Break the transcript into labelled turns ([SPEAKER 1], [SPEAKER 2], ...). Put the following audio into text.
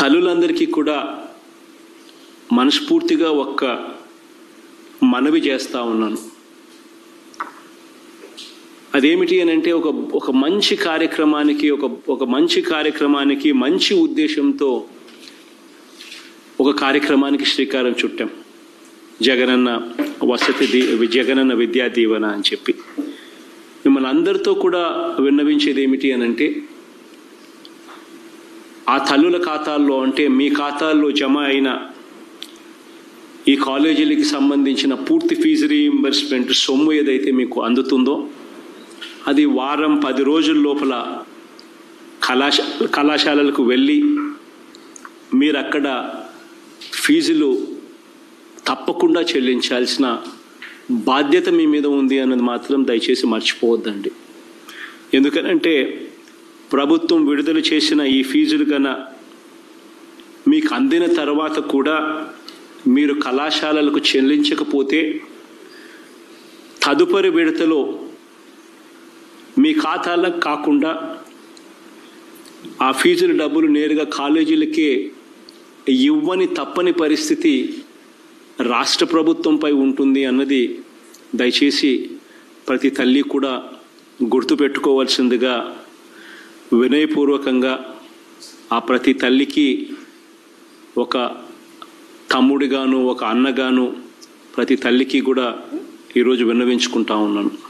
[SPEAKER 1] తల్లులందరికీ కూడా మనస్ఫూర్తిగా ఒక్క మనవి చేస్తా ఉన్నాను అదేమిటి అని అంటే ఒక ఒక మంచి కార్యక్రమానికి ఒక ఒక మంచి కార్యక్రమానికి మంచి ఉద్దేశంతో ఒక కార్యక్రమానికి శ్రీకారం చుట్టాం జగనన్న వసతి దీ జగనన్న విద్యా దీవెన అని చెప్పి మిమ్మల్ని అందరితో కూడా విన్నవించేది ఏమిటి అని అంటే ఆ తల్లుల ఖాతాల్లో అంటే మీ ఖాతాల్లో జమ అయిన ఈ కాలేజీలకి సంబంధించిన పూర్తి ఫీజు రీయింబర్స్మెంట్ సొమ్ము ఏదైతే మీకు అందుతుందో అది వారం పది రోజుల లోపల కళాశ కళాశాలలకు వెళ్ళి మీరు అక్కడ ఫీజులు తప్పకుండా చెల్లించాల్సిన బాధ్యత మీ మీద ఉంది అన్నది మాత్రం దయచేసి మర్చిపోవద్దండి ఎందుకనంటే ప్రభుత్వం విడుదల చేసిన ఈ ఫీజులు కన్నా మీకు అందిన తర్వాత కూడా మీరు కళాశాలలకు చెల్లించకపోతే తదుపరి విడతలో మీ ఖాతాలకు కాకుండా ఆ ఫీజుల డబ్బులు నేరుగా కాలేజీలకే ఇవ్వని తప్పని పరిస్థితి రాష్ట్ర ప్రభుత్వంపై ఉంటుంది అన్నది దయచేసి ప్రతి తల్లి కూడా గుర్తుపెట్టుకోవాల్సిందిగా వినయపూర్వకంగా ఆ ప్రతి తల్లికి ఒక తమ్ముడిగాను ఒక అన్నగాను ప్రతి తల్లికి కూడా ఈరోజు విన్నవించుకుంటా ఉన్నాను